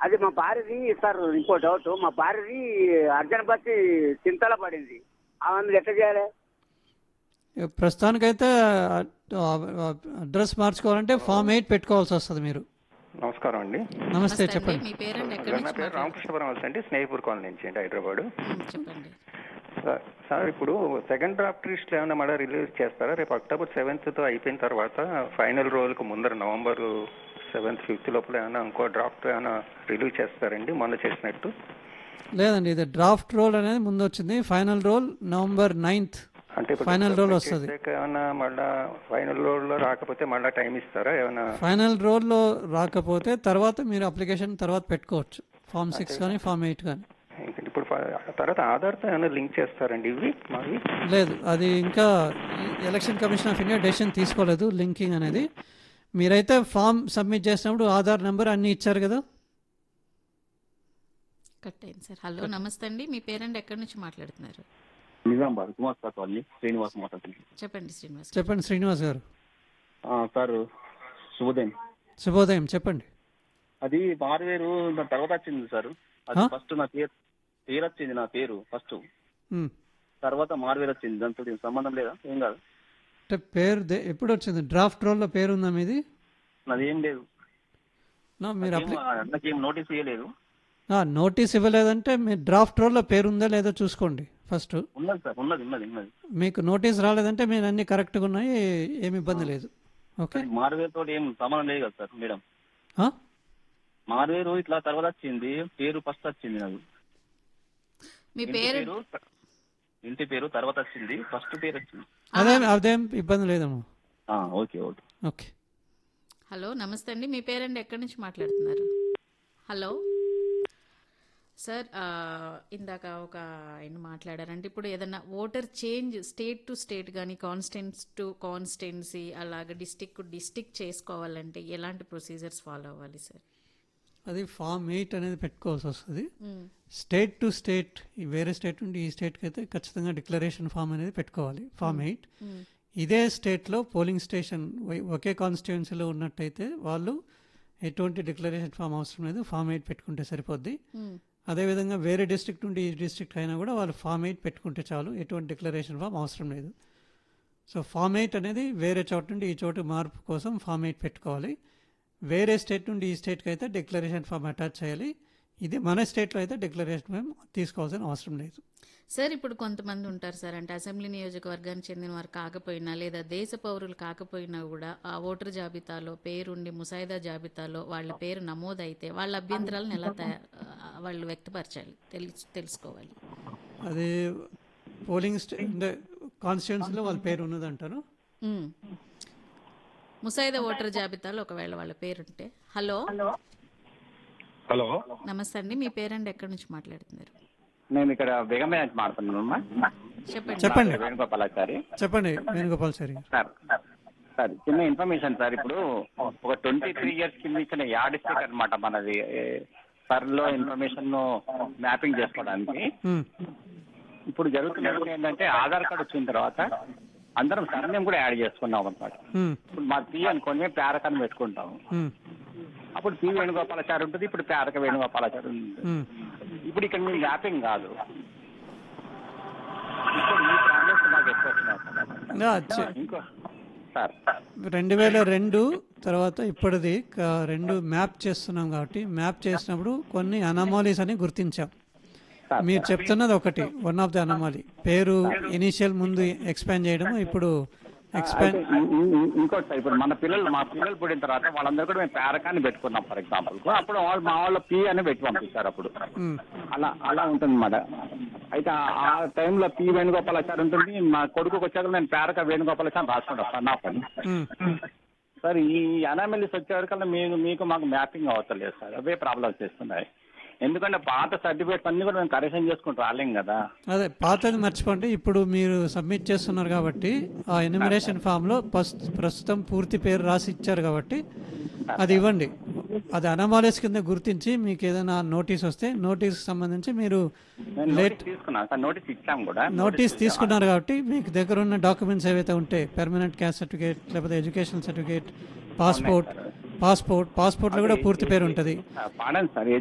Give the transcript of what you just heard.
అది మా భార్యది సార్ ఇంకో డౌట్ మా భార్యది అర్జున్ బస్సి చింతల పడింది ఆమె ఎట్లా చేయాలి ఇక ప్రస్తుతానికైతే అడ్రస్ మార్చుకోవాలంటే ఫామ్ ఎయిట్ పెట్టుకోవాల్సి వస్తుంది మీరు నమస్కారం అండి నమస్తే అండి చెప్పండి మీ పేరండి ఎక్కడి నా నుంచి పేరు మాట్లాడుతున్నారు? రామకృష్ణపురం వలస అండి స్నేహిపూర్ కాలనీ నుంచి అండి హైదరాబాద్ ఉమ్, చెప్పండి సార్ సార్ ఇప్పుడు సెకండ్ డ్రాఫ్ట్ లిస్ట్ ఏమైనా మళ్ళీ రిలీజ్ చేస్తారా రేపు అక్టోబర్ సెవెంత్తో అయిపోయిన తర్వాత ఫైనల్ రోజులకు ముందర నవంబర్ సెవెంత్ ఫిఫ్త్ లోపల ఏమైనా ఇంకో డ్రాఫ్ట్ ఏమైనా రిలీజ్ చేస్తారండి మొన్న చేసినట్టు లేదండి ఇది డ్రాఫ్ట్ రోల్ అనేది ముందు వచ్చింది ఫైనల్ రోల్ నవంబర్ నైన్త్ అంటే ఇప్పుడు ఫైనల్ రోల్ submit వస్తుంది చేసాక ఏమైనా మళ్ళా ఫైనల్ రోల్లో రాకపోతే మళ్ళీ టైం ఇస్తారా ఏమైనా ఫైనల్ రోల్లో రాకపోతే తర్వాత మీరు అప్లికేషన్ తర్వాత పెట్టుకోవచ్చు ఫామ్ సిక్స్ కానీ ఫామ్ ఎయిట్ కానీ ఇంకా ఇప్పుడు ఫ- తర్వాత ఆధార్తో ఏమైనా లింక్ చేస్తారండి ఇవి మావి లేదు అది ఇంకా election commission of India decision తీసుకోలేదు లింకింగ్ అనేది మీరైతే ఫామ్ సబ్మిట్ చేసినప్పుడు ఆధార్ నెంబర్ అన్నీ ఇచ్చారు కదా కట్ అయింది సార్ హలో నమస్తే అండి మీ పేరండి ఎక్కడి నుంచి మాట్లాడుతున్నారు నిజామాబాద్ కుమార్ సార్ కాలనీ శ్రీనివాస్ మాట్లాడుతున్నాను చెప్పండి శ్రీనివాస్ గారు. చెప్పండి శ్రీనివాస్ గారు ఆ, సార్ శుభోదయం శుభోదయం చెప్పండి అది మారువేరు దాని తర్వాత వచ్చింది సార్ అది ఆ? ఫస్ట్ నా పేరు పేరు వచ్చింది నా పేరు ఫస్ట్ ఉమ్. తర్వాత మారువేరు వచ్చింది దాంతో ఏం సంబంధం లేదా ఏం కాదు అంటే పేరు దే- ఎప్పుడు వచ్చింది డ్రాఫ్ట్ రోల్లో పేరు ఉందా మీది నాది ఏం లేదు నా మీరు నాకేం- అప్లై నాకేం నోటీస్ ఇవ్వలేదు ఆ, నోటీస్ ఇవ్వలేదంటే మీ డ్రాఫ్ట్ రోల్లో పేరు ఉందా లేదో చూసుకోండి ఫస్ట్ ఉన్నది సార్ ఉన్నది ఉన్నది ఉన్నది మీకు నోటీస్ రాలేదంటే మీరు అన్ని కరెక్ట్గా ఉన్నాయి ఏమి ఇబ్బంది లేదు ఓకే మారువేరు తోటి ఏం సంబంధం లేదు కదా సార్ మేడం ఆ? మారువేరు ఇట్లా తర్వాత వచ్చింది పేరు ఫస్ట్ వచ్చింది నాకు మీ ఇంటి పేరు పేరు ఇంటి పేరు తర్వాత వచ్చింది ఫస్ట్ పేరు వచ్చింది అదేం అదేం ఇబ్బంది లేదమ్మా ఆ, ఓకే ఓకే ఓకే హలో నమస్తే అండి మీ పేరండి ఎక్కడి నుంచి మాట్లాడుతున్నారు హలో సార్ ఆ, ఇందాక ఒక ఆయన మాట్లాడారంటే ఇప్పుడు ఏదైనా voter change state to state కానీ కాన్స్టెన్స్ టు కాన్స్టెన్సీ అలాగ డిస్టిక్ టు డిస్టిక్ చేసుకోవాలంటే ఎలాంటి ప్రొసీజర్స్ ఫాలో అవ్వాలి సార్ అది ఫామ్ ఎయిట్ అనేది పెట్టుకోవాల్సి వస్తుంది స్టేట్ టు స్టేట్ ఈ వేరే స్టేట్ నుండి ఈ స్టేట్కి అయితే ఖచ్చితంగా డిక్లరేషన్ ఫామ్ అనేది పెట్టుకోవాలి ఫామ్ ఎయిట్ ఇదే స్టేట్లో పోలింగ్ స్టేషన్ ఒ- ఒకే కాన్స్టిట్యున్సీలో ఉన్నట్టయితే వాళ్ళు ఎటువంటి డిక్లరేషన్ ఫామ్ అవసరం లేదు ఫామ్ ఎయిట్ పెట్టుకుంటే సరిపోద్ది అదేవిధంగా వేరే డిస్ట్రిక్ట్ నుండి ఈ డిస్ట్రిక్ట్ అయినా కూడా వాళ్ళు ఫామ్ ఎయిట్ పెట్టుకుంటే చాలు ఎటువంటి డిక్లరేషన్ ఫామ్ అవసరం లేదు సో ఫామ్ ఎయిట్ అనేది వేరే చోట నుండి ఈ చోటు మార్పు కోసం ఫామ్ ఎయిట్ పెట్టుకోవాలి వేరే స్టేట్ నుండి ఈ స్టేట్కి అయితే డిక్లరేషన్ ఫామ్ అటాచ్ చేయాలి ఇది మన స్టేట్లో అయితే డిక్లరేషన్ ఫామ్ తీసుకోవాల్సిన అవసరం లేదు సార్ ఇప్పుడు కొంతమంది ఉంటారు సార్ అంటే అసెంబ్లీ నియోజకవర్గానికి చెందిన వారు కాకపోయినా లేదా దేశ పౌరులు కాకపోయినా కూడా ఆ ఓటర్ జాబితాలో పేరుండి ముసాయిదా జాబితాలో వాళ్ళ పేరు నమోదైతే వాళ్ళ అభ్యంతరాలను ఎలా తయా- ఆ, వాళ్ళు వ్యక్తపరచాలి తెలుసు తెలుసుకోవాలి అది పోలింగ్ స్టే అంటే కాన్స్టిట్యున్సీలో వాళ్ళ పేరు ఉన్నదంటారు ఉమ్. ముసాయిదా ఓటర్ జాబితాలో ఒకవేళ వాళ్ళ పేరుంటే హలో హలో నమస్తే అండి మీ పేరండి ఎక్కడి నుంచి మాట్లాడుతున్నారు నేను ఇక్కడ బేగంపేట నుంచి మాట్లాడుతున్నాను చెప్పండి చెప్పండి వేణుగోపాలాచారి చెప్పండి Venugopal sir garu sir sir చిన్న ఇన్ఫర్మేషన్ సార్ ఇప్పుడు ఒక ట్వంటీ త్రీ ఇయర్స్ కింద ఇచ్చిన యాడ్ స్టిక్ అనమాట మనది సర్ లో ఇన్ఫర్మేషన్ మ్యాపింగ్ చేసుకోవడానికి ఉమ్, ఇప్పుడు జరుగుతున్నది ఏంటంటే ఆధార్ కార్డు వచ్చిన తర్వాత అందరం సర్నేమ్ కూడా యాడ్ చేసుకున్నాం అనమాట ఉమ్, ఇప్పుడు మా పి అనుకోని మేము పేరకాన్ని పెట్టుకుంటాము ఉమ్, అప్పుడు పి వేణుగోపాలాచారి ఉంటుంది ఇప్పుడు పేరక వేణుగోపాలాచారి ఉంటుంది ఉమ్. ఇప్పుడు ఇక్కడ మీ మ్యాపింగ్ కాదు ఇప్పుడు ఈ ప్రాబ్లమ్స్ నాకు ఎక్కువ వచ్చినాయి సార్. నా చె- ఇంకో సార్ రెండు వేల రెండు తర్వాత ఇప్పటిది క- రెండు మ్యాప్ చేస్తున్నాం కాబట్టి మ్యాప్ చేసినప్పుడు కొన్ని అనామాలీస్ అని గుర్తించాం మీరు చెప్తున్నది ఒకటి వన్ ఆఫ్ ది అనమాలి పేరు ఇనీషియల్ ముందు ఎక్స్పాండ్ చేయడం ఇప్పుడు ఎక్స్పాండ్ అయితే ఇం- ఇం- ఇం- ఇంకోటి సార్ ఇప్పుడు మన పిల్లలు మా పిల్లలు పుట్టిన తర్వాత వాళ్ళందరూ కూడా మేము పేరకాన్ని పెట్టుకున్నాం ఫర్ ఎగ్జాంపుల్ అప్పుడు వాళ్ళు మా వాళ్ళ పి అని పెట్టి పంపిస్తారు అప్పుడు అలా అలా ఉంటుంది అన్నమాట అయితే ఆ- ఆ టైంలో పి వేణుగోపాలాచారి ఉంటుంది మా కొడుకుకి వచ్చాక నేను పేరక వేణుగోపాలాచారి రాసుకుంటాను సార్ నా పని సార్ ఈ అనామెలిస్ వచ్చేవరకల్లా మీకు మీకు మాకు మ్యాపింగ్ అవతలేదు సార్ అవే ప్రాబ్లమ్స్ చేస్తున్నాయి ఎందుకంటే పాత సర్టిఫికేట్స్ అన్ని కూడా మేము కరెక్షన్ చేసుకుంటూ రాలేం కదా అదే పాతది మర్చిపోండి ఇప్పుడు మీరు సబ్మిట్ చేస్తున్నారు కాబట్టి ఆ ఎన్యుమరేషన్ ఫామ్లో ప్రస్తుతం పూర్తి పేరు రాసి ఇచ్చారు కాబట్టి అది ఇవ్వండి అది అనమాలీస్ కింద గుర్తించి మీకు ఏదైనా నోటీస్ వస్తే నోటీస్ సంబంధించి మీరు నేను లేట్ నోటీస్ తీసుకున్నాను సార్ నోటీస్ ఇచ్చాం కూడా నోటీస్ తీసుకున్నారు కాబట్టి మీకు దగ్గర ఉన్న డాక్యుమెంట్స్ ఏవైతే ఉంటాయి పెర్మనెంట్ క్యాస్ట్ సర్టిఫికేట్ లేకపోతే ఎడ్యుకేషన్ సర్టిఫికేట్ పాస్పోర్ట్ పాస్పోర్ట్ పాస్పోర్ట్లో కూడా పూర్తి పేరు ఉంటుంది పాడండి సార్